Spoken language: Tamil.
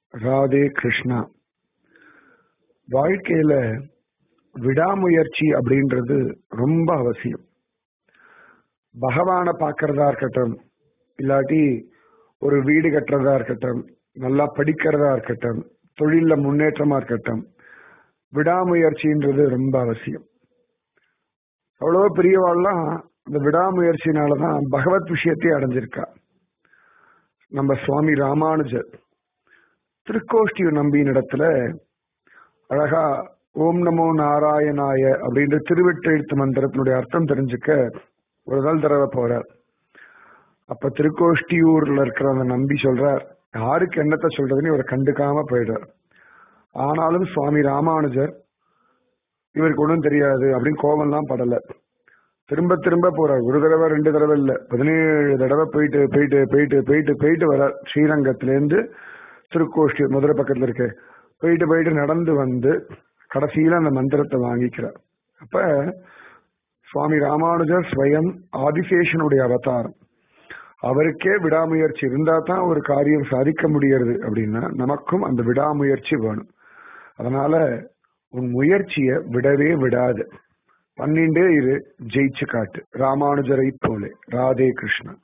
ராதே கிருஷ்ணா வாழ்க்கையில விடாமுயற்சி அப்படின்றது ரொம்ப அவசியம் பகவானை பார்க்கறதா இருக்கட்டும் இல்லாட்டி ஒரு வீடு கட்டுறதா இருக்கட்டும் நல்லா படிக்கிறதா இருக்கட்டும் தொழில முன்னேற்றமா இருக்கட்டும் விடாமுயற்சின்றது ரொம்ப அவசியம் அவ்வளோ பெரியவாள்லாம் இந்த விடாமுயற்சினாலதான் பகவத் விஷயத்தை அடைஞ்சிருக்கா நம்ம சுவாமி ராமானுஜர் திருக்கோஷ்டி நம்பியின் இடத்துல அழகா ஓம் நமோ நாராயணாய அப்படின்ற திருவெட்டெழுத்து மந்திரத்தினுடைய அர்த்தம் தெரிஞ்சுக்க ஒரு நாள் தடவை போறார் அப்ப திருக்கோஷ்டியூர்ல இருக்கிற அந்த நம்பி சொல்றார் யாருக்கு என்னத்த சொல்றதுன்னு இவரை கண்டுக்காம போயிடுறார் ஆனாலும் சுவாமி ராமானுஜர் இவருக்கு ஒன்றும் தெரியாது அப்படின்னு கோபம்லாம் படல திரும்ப திரும்ப போறார் ஒரு தடவை ரெண்டு தடவை இல்ல பதினேழு தடவை போயிட்டு போயிட்டு போயிட்டு போயிட்டு போயிட்டு வரார் ஸ்ரீரங்கத்திலேருந்து திருக்கோஷ்டி மதுரை பக்கத்துல இருக்கு போயிட்டு போயிட்டு நடந்து வந்து கடைசியில அந்த மந்திரத்தை வாங்கிக்கிறார் அப்ப சுவாமி ராமானுஜர் ஸ்வயம் ஆதிசேஷனுடைய அவதாரம் அவருக்கே விடாமுயற்சி இருந்தா தான் ஒரு காரியம் சாதிக்க முடியறது அப்படின்னா நமக்கும் அந்த விடாமுயற்சி வேணும் அதனால உன் முயற்சியை விடவே விடாது பண்ணிண்டே இரு ஜெயிச்சு காட்டு ராமானுஜரை போலே ராதே கிருஷ்ணன்